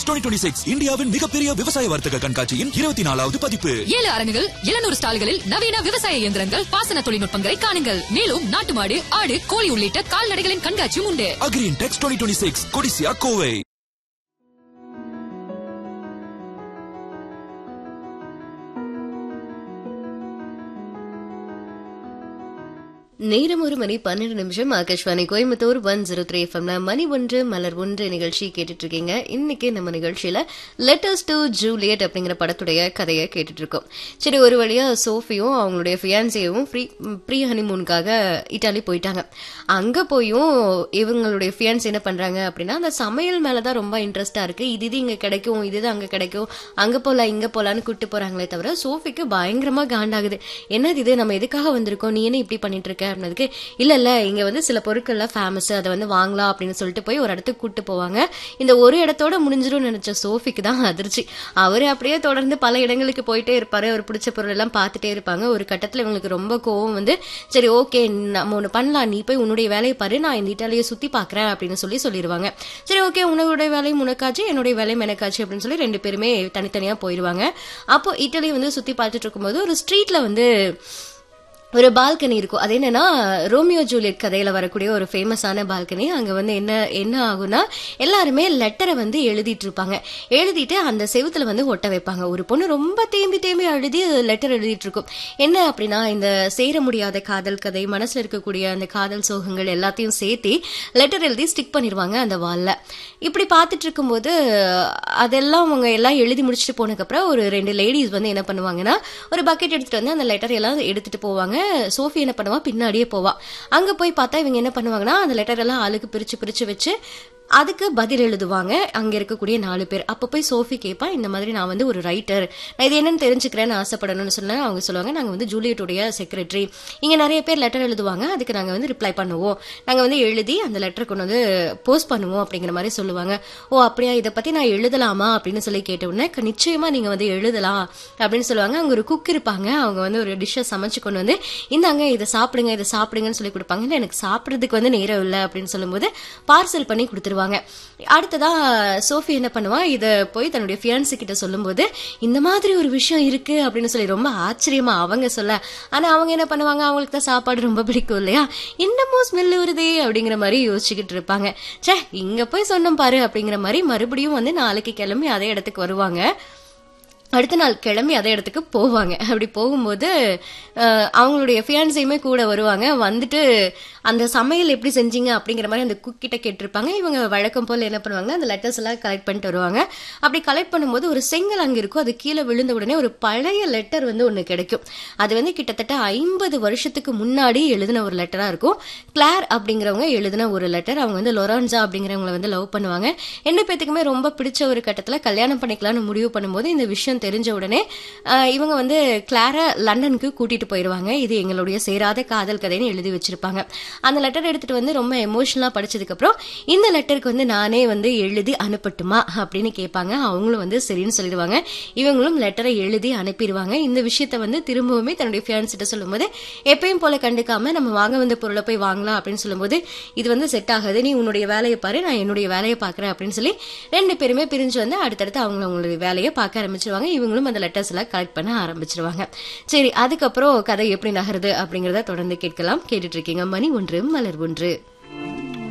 twenty six இந்தியாவின் மிகப்பெரிய விவசாய வர்த்தக கண்காட்சியின் இருபத்தி நாலாவது பதிப்பு ஏழு அரங்குகள் எழுநூறு ஸ்டால்களில் நவீன விவசாய இயந்திரங்கள் பாசன தொழில்நுட்பங்களை காணுங்கள் மேலும் நாட்டு மாடு ஆடு கோழி உள்ளிட்ட கால்நடைகளின் கண்காட்சியும் உண்டு Agri Intex twenty twenty six Codissia Kovai நேரம் ஒரு மணி பன்னெண்டு நிமிஷம் Akashvani Coimbatore one zero three எஃப்எம்ல மணி ஒன்று மலர் ஒன்று நிகழ்ச்சி கேட்டுட்டு இருக்கீங்க இன்னைக்கு நம்ம நிகழ்ச்சியில லெட்டர்ஸ் டு ஜூலியட் அப்படிங்கிற படத்துடைய கதையை கேட்டுட்டு இருக்கோம் சரி ஒரு வழியா சோஃபியும் அவங்களுடைய ஃபியான்சியவும் ஃப்ரீ ப்ரீ ஹனிமூனுக்காக இட்டாலி போயிட்டாங்க அங்க போயும் இவங்களுடைய ஃபியான்ஸ் என்ன பண்றாங்க அப்படின்னா அந்த சமையல் மேலதான் ரொம்ப இன்ட்ரெஸ்டா இருக்கு இது இது இங்க கிடைக்கும் இது இது அங்க கிடைக்கும் அங்க போலாம் இங்க போலான்னு கூட்டு போறாங்களே தவிர சோஃபிக்கு பயங்கரமா காண்டாகுது என்னது இது நம்ம எதுக்காக வந்திருக்கோம் நீ என்ன இப்படி பண்ணிட்டு இருக்க அப்படின்னதுக்கு இல்ல இல்ல இங்க வந்து சில பொருட்கள்லாம் ஃபேமஸ் அதை வந்து வாங்கலாம் அப்படின்னு சொல்லிட்டு போய் ஒரு இடத்துக்கு கூட்டு போவாங்க இந்த ஒரு இடத்தோட முடிஞ்சிடும் நினைச்ச சோஃபிக்கு தான் அதிர்ச்சி அவரு அப்படியே தொடர்ந்து பல இடங்களுக்கு போயிட்டே இருப்பாரு அவர் பிடிச்ச பொருள் எல்லாம் பார்த்துட்டே இருப்பாங்க ஒரு கட்டத்துல இவங்களுக்கு ரொம்ப கோவம் வந்து சரி ஓகே நம்ம ஒண்ணு பண்ணலாம் நீ போய் உன்னுடைய வேலையை பாரு நான் இந்த இட்டாலியை சுத்தி பாக்குறேன் அப்படின்னு சொல்லி சொல்லிடுவாங்க சரி ஓகே உன்னுடைய வேலையும் உனக்காச்சு என்னுடைய வேலையும் எனக்காச்சு அப்படின்னு சொல்லி ரெண்டு பேருமே தனித்தனியா போயிடுவாங்க அப்போ இட்டலி வந்து சுத்தி பார்த்துட்டு இருக்கும்போது ஒரு ஸ்ட்ரீட்ல வந்து ஒரு பால்கனி இருக்கும் அது என்னன்னா ரோமியோ ஜூலியட் கதையில வரக்கூடிய ஒரு ஃபேமஸான பால்கனி அங்க வந்து என்ன என்ன ஆகும்னா எல்லாருமே லெட்டரை வந்து எழுதிட்டு இருப்பாங்க எழுதிட்டு அந்த செவுத்துல வந்து ஒட்ட வைப்பாங்க ஒரு பொண்ணு ரொம்ப தேம்பி தேம்பி எழுதி லெட்டர் எழுதிட்டு இருக்கும் என்ன அப்படின்னா இந்த சேர முடியாத காதல் கதை மனசுல இருக்கக்கூடிய அந்த காதல் சோகங்கள் எல்லாத்தையும் சேர்த்து லெட்டர் எழுதி ஸ்டிக் பண்ணிடுவாங்க அந்த வால்ல இப்படி பார்த்துட்டு இருக்கும்போது அதெல்லாம் அவங்க எல்லாம் எழுதி முடிச்சுட்டு போனதுக்கப்புறம் ஒரு ரெண்டு லேடிஸ் வந்து என்ன பண்ணுவாங்கன்னா ஒரு பக்கெட் எடுத்துட்டு வந்து அந்த லெட்டர் எல்லாம் எடுத்துட்டு போவாங்க சோஃபி என்ன பண்ணுவா பின்னாடியே போவா அங்க போய் பார்த்தா இவங்க என்ன பண்ணுவாங்கன்னா அந்த லெட்டர் எல்லாம் ஆளுக்கு பிரிச்சு பிரிச்சு வச்சு அதுக்கு பதில் எழுதுவாங்க அங்க இருக்கக்கூடிய நாலு பேர் அப்ப போய் சோஃபி கேட்பா இந்த மாதிரி நான் வந்து ஒரு ரைட்டர் நான் இது என்னன்னு தெரிஞ்சுக்கிறேன்னு ஆசைப்படணும்னு சொன்னா அவங்க சொல்லுவாங்க நாங்க வந்து ஜூலியட்டுடைய செக்ரட்டரி இங்க நிறைய பேர் லெட்டர் எழுதுவாங்க அதுக்கு நாங்க வந்து ரிப்ளை பண்ணுவோம் நாங்க வந்து எழுதி அந்த லெட்டர் கொண்டு வந்து போஸ்ட் பண்ணுவோம் அப்படிங்கிற மாதிரி சொல்லுவாங்க ஓ அப்படியா இதை பத்தி நான் எழுதலாமா அப்படின்னு சொல்லி கேட்ட உடனே "க- நிச்சயமா நீங்க வந்து எழுதலாம் அப்படின்னு சொல்லுவாங்க அங்க ஒரு குக் இருப்பாங்க அவங்க வந்து ஒரு டிஷ்ஷை சமைச்சு கொண்டு வந்து இந்தாங்க இதை சாப்பிடுங்க இதை சாப்பிடுங்கன்னு சொல்லி கொடுப்பாங்க "இல்ல, எனக்கு சாப்பிடுறதுக்கு வந்து நேரம் இல்லை அப்படின்னு சொல்லும்போது பார்சல் பண்ணி கொடுத்துருவாங்க அடுத்ததா சோஃபி என்ன பண்ணுவா இதை போய் தன்னுடைய ஃபியான்சி கிட்ட சொல்லும்போது இந்த மாதிரி ஒரு விஷயம் இருக்கு அப்படின்னு சொல்லி ரொம்ப ஆச்சரியமா அவங்க சொல்ல ஆனா அவங்க என்ன பண்ணுவாங்க அவங்களுக்கு தான் சாப்பாடு ரொம்ப பிடிக்கும் இல்லையா என்னமோ ஸ்மெல் வருதே அப்படிங்கிற மாதிரி யோசிச்சுக்கிட்டு இருப்பாங்க ச்சே இங்க போய் சொன்னோம் பாரு அப்படிங்கிற மாதிரி மறுபடியும் வந்து நாளைக்கு கிளம்பி அதே இடத்துக்கு வருவாங்க அடுத்த நாள் கிளம்பி அதே இடத்துக்கு போவாங்க அப்படி போகும்போது அஹ், அவங்களுடைய ஃபியான்ஸையுமே கூட வருவாங்க வந்துட்டு அந்த சமையல் எப்படி செஞ்சீங்க அப்படிங்கிற மாதிரி அந்த குக் கிட்ட கேட்டிருப்பாங்க இவங்க வழக்கம் போல் என்ன பண்ணுவாங்கன்னா அந்த லெட்டர்ஸ் எல்லாம் கலெக்ட் பண்ணிட்டு வருவாங்க அப்படி கலெக்ட் பண்ணும்போது ஒரு செங்கல் அங்கே இருக்கும் அது கீழே விழுந்த உடனே ஒரு பழைய லெட்டர் வந்து ஒன்று கிடைக்கும் அது வந்து கிட்டத்தட்ட ஐம்பது வருஷத்துக்கு முன்னாடி எழுதின ஒரு லெட்டராக இருக்கும் கிளார் அப்படிங்கிறவங்க எழுதின ஒரு லெட்டர் அவங்க வந்து லொரான்சா அப்படிங்கிறவங்கள வந்து லவ் பண்ணுவாங்க ரெண்டு பேத்துக்குமே ரொம்ப பிடிச்ச ஒரு கட்டத்தில் கல்யாணம் பண்ணிக்கலாம்னு முடிவு பண்ணும்போது இந்த விஷயம் தெரிஞ்ச உடனே ஆஹ், இவங்க வந்து கிளாரை லண்டனுக்கு கூட்டிட்டு போயிடுவாங்க இது எங்களுடைய சேராத காதல் கதைன்னு எழுதி வச்சிருப்பாங்க அந்த லெட்டர் எடுத்துட்டு வந்து ரொம்ப எமோஷனலா படிச்சதுக்கு அப்புறம் இந்த லெட்டருக்கு வந்து நானே வந்து எழுதி அனுப்பட்டுமா அப்படின்னு கேட்பாங்க அவங்களும் வந்து சரின்னு சொல்லிடுவாங்க இவங்களும் லெட்டரை எழுதி அனுப்பிடுவாங்க இந்த விஷயத்த வந்து திரும்பவுமே தன்னுடைய ஃபியான்ஸ்கிட்ட சொல்லும்போது எப்பயும் போல கண்டுக்காம நம்ம வாங்க வந்த பொருளை போய் வாங்கலாம் அப்படின்னு சொல்லும்போது இது வந்து செட் ஆகாது நீ உன்னுடைய வேலையை பாரு நான் என்னுடைய வேலையை பார்க்கறேன் அப்படின்னு சொல்லி ரெண்டு பேருமே பிரிஞ்சு வந்து அடுத்தடுத்து அவங்க அவங்களுடைய வேலையை பார்க்க ஆரம்பிச்சிருவாங்க இவங்களும் அந்த லெட்டர்ஸ் எல்லாம் கலெக்ட் பண்ண ஆரம்பிச்சிருவாங்க சரி அதுக்கப்புறம் கதை எப்படி நகருது அப்படிங்கறத தொடர்ந்து கேட்கலாம் கேட்டுட்டு இருக்கீங்க மணி ஒன்று மலர் ஒன்று